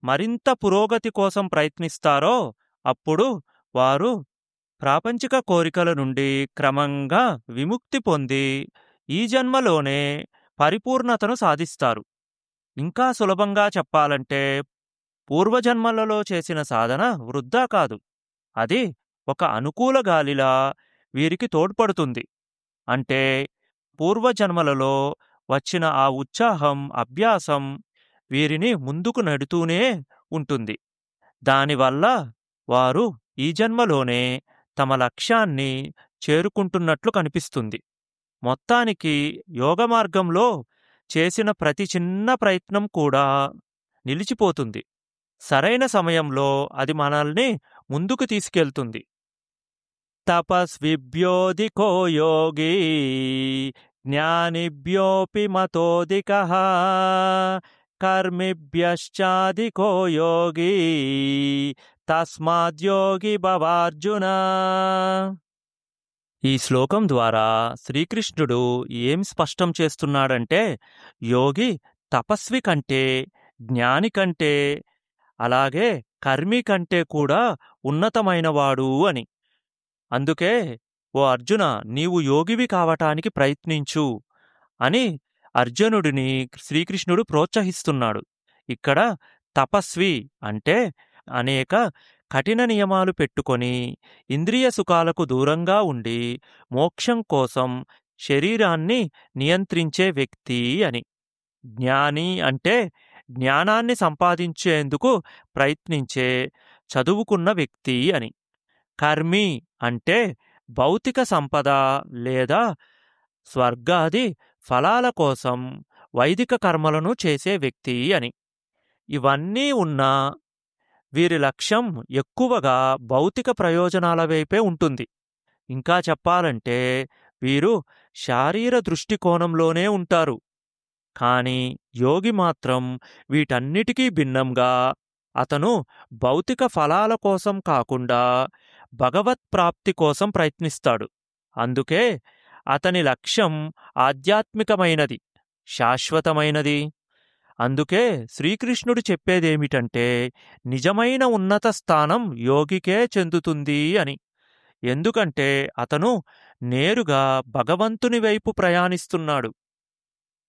మరింత పురోగతి కోసం ప్రయత్నిస్తారో అప్పుడు వారు ప్రాపంచిక కోరికల నుండి క్రమంగా విముక్తి పొంది ఈ జన్మలోనే పరిపూర్ణతను సాధిస్తారు ఇంకా సులభంగా చెప్పాలంటే పూర్వజన్మలలో చేసిన సాధన వృద్ధా కాదు అది ఒక అనుకూల గాలిలా వీరికి తోడ్పడుతుంది అంటే పూర్వజన్మలలో వచ్చిన ఆ ఉత్సాహం అభ్యాసం వీరిని ముందుకు నడుతూనే ఉంటుంది దానివల్ల వారు ఈ జన్మలోనే తమ లక్ష్యాన్ని చేరుకుంటున్నట్లు కనిపిస్తుంది మొత్తానికి యోగ మార్గంలో చేసిన ప్రతి చిన్న ప్రయత్నం కూడా నిలిచిపోతుంది సరైన సమయంలో అది మనల్ని ముందుకు తీసుకెళ్తుంది తపస్విభ్యోధికో యోగి జ్ఞానిభ్యోపి మతోధిక కర్మిభ్యశ్చాధికో యోగి తస్మాద్యోగి భవార్జున ఈ శ్లోకం ద్వారా శ్రీకృష్ణుడు ఏం స్పష్టం చేస్తున్నాడంటే యోగి తపస్వి కంటే జ్ఞాని కంటే అలాగే కర్మి కంటే కూడా ఉన్నతమైనవాడు అని అందుకే ఓ అర్జున నీవు యోగివి కావటానికి ప్రయత్నించు అని అర్జునుడిని శ్రీకృష్ణుడు ప్రోత్సహిస్తున్నాడు ఇక్కడ తపస్వి అంటే అనేక కఠిన నియమాలు పెట్టుకొని ఇంద్రియ సుఖాలకు దూరంగా ఉండి మోక్షం కోసం శరీరాన్ని నియంత్రించే వ్యక్తి అని జ్ఞాని అంటే జ్ఞానాన్ని సంపాదించేందుకు ప్రయత్నించే చదువుకున్న వ్యక్తి అని కర్మి అంటే భౌతిక సంపద లేదా స్వర్గాది ఫలాల కోసం వైదిక కర్మలను చేసే వ్యక్తి అని ఇవన్నీ ఉన్నా వీరి లక్ష్యం ఎక్కువగా భౌతిక ప్రయోజనాల వైపే ఉంటుంది ఇంకా చెప్పాలంటే వీరు శారీర దృష్టికోణంలోనే ఉంటారు కాని యోగి మాత్రం వీటన్నిటికీ భిన్నంగా అతను భౌతిక ఫలాల కోసం కాకుండా భగవత్ ప్రాప్తి కోసం ప్రయత్నిస్తాడు అందుకే అతని లక్ష్యం ఆధ్యాత్మికమైనది శాశ్వతమైనది అందుకే శ్రీకృష్ణుడు చెప్పేదేమిటంటే నిజమైన ఉన్నత స్థానం యోగికే చెందుతుంది అని ఎందుకంటే అతను నేరుగా భగవంతుని వైపు ప్రయాణిస్తున్నాడు